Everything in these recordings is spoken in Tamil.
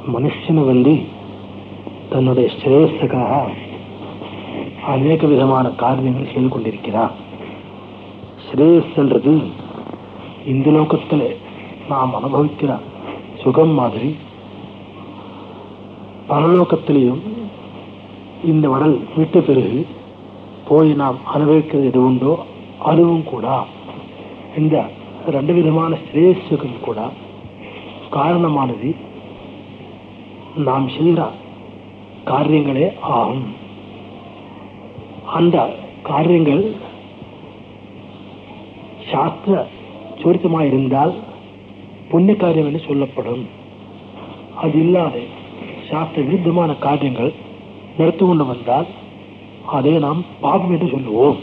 மனுஷன் வந்து தன்னுடைய ஸ்ரேயஸுக்காக அநேக விதமான காரியங்கள் செய்து கொண்டிருக்கிறான் ஸ்ரேயஸ்ன்றது இந்த லோகத்தில் நாம் அனுபவிக்கிற சுகம் மாதிரி பரலோகத்திலேயும் இந்த உடல் விட்ட பிறகு போய் நாம் அனுபவிக்கிறது எது உண்டோ அதுவும் கூட இந்த ரெண்டு விதமான ஸ்ரேயஸுக்கும் கூட காரணமானது நாம் செய்கிற காரியங்களே ஆகும் அந்த காரியங்கள் சாஸ்திர சுருத்தமாக இருந்தால் புண்ணிய காரியம் என்று சொல்லப்படும் அது இல்லாத சாஸ்திர விருத்தமான காரியங்கள் நடத்து கொண்டு வந்தால் அதை நாம் பாபம் என்று சொல்லுவோம்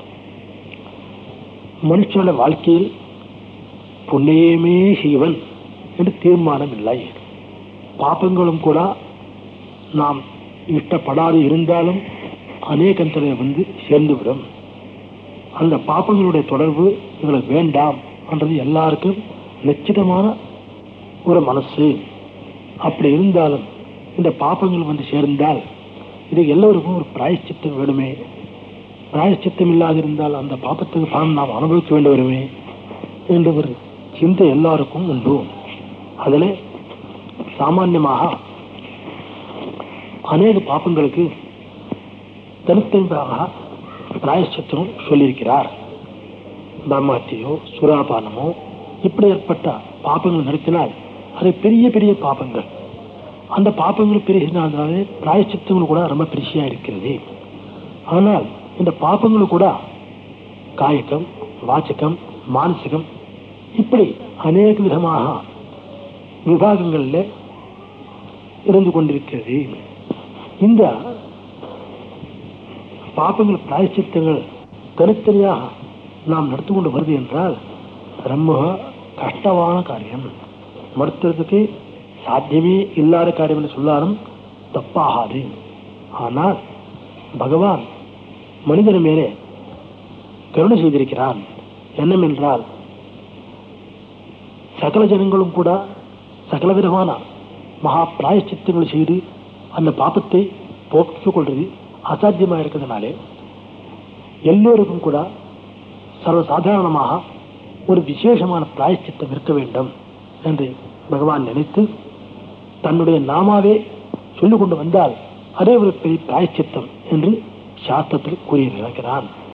மனுஷனோட வாழ்க்கையில் புண்ணியமே செய்வன் என்று தீர்மானம் இல்லை பாப்பங்களும் கூட நாம் இஷ்டப்படாது இருந்தாலும் அநேகத்தில் வந்து சேர்ந்துவிடும் அந்த பாப்பங்களுடைய தொடர்பு எங்களுக்கு வேண்டாம் என்றது எல்லாருக்கும் நிச்சயமான ஒரு மனசு அப்படி இருந்தாலும் இந்த பாப்பங்கள் வந்து சேர்ந்தால் இது எல்லோருக்கும் ஒரு பிராயச்சித்தம் வேணுமே பிராயச்சித்தம் இல்லாதிருந்தால் அந்த பாப்பத்துக்கு பலன் நாம் அனுபவிக்க வேண்டும் வருமே என்ற ஒரு சிந்தை எல்லாருக்கும் உண்டு அதில் சாமான்யமாக அநேக பாப்பங்களுக்கு தனித்தனியாக பிராயச்சித்தம் சொல்லியிருக்கிறார் பிரம்மஹத்தியோ சுராபானமோ இப்படி ஏற்பட்ட பாப்பங்கள் நடத்தினால் அது பெரிய பெரிய பாப்பங்கள் அந்த பாப்பங்கள் பெருகினாலே பிராயச்சித்தங்கள் கூட ரொம்ப பெருசியா இருக்கிறது ஆனால் இந்த பாப்பங்கள் கூட காயக்கம் வாச்சகம் மானசிகம் இப்படி அநேக விதமாக விபாகங்களில் இருந்து கொண்டிருக்கிறது இந்த பாப்பங்கள் பிராயச்சித்தங்கள் தனித்தனியாக நாம் நடத்தி கொண்டு வருது என்றால் ரொம்ப கஷ்டமான காரியம் மறுத்துறதுக்கு சாத்தியமே இல்லாத காரியம் என்று சொல்லாலும் தப்பாகாது ஆனால் பகவான் மனிதன் மேலே கருணை செய்திருக்கிறான் என்னவென்றால் சகல ஜனங்களும் கூட சகல விதமான மகா பிராயச்சித்தங்கள் செய்து அந்த பாப்பத்தை போக்கிக் கொள்வது அசாத்தியமாக இருக்கிறதுனாலே எல்லோருக்கும் கூட சர்வசாதாரணமாக ஒரு விசேஷமான பிராயச்சித்தம் இருக்க வேண்டும் என்று பகவான் நினைத்து தன்னுடைய நாமாவே சொல்லிக் கொண்டு வந்தால் அதே ஒரு பெரிய பிராயச்சித்தம் என்று சாஸ்திரத்தில் கூறியிருக்கிறான்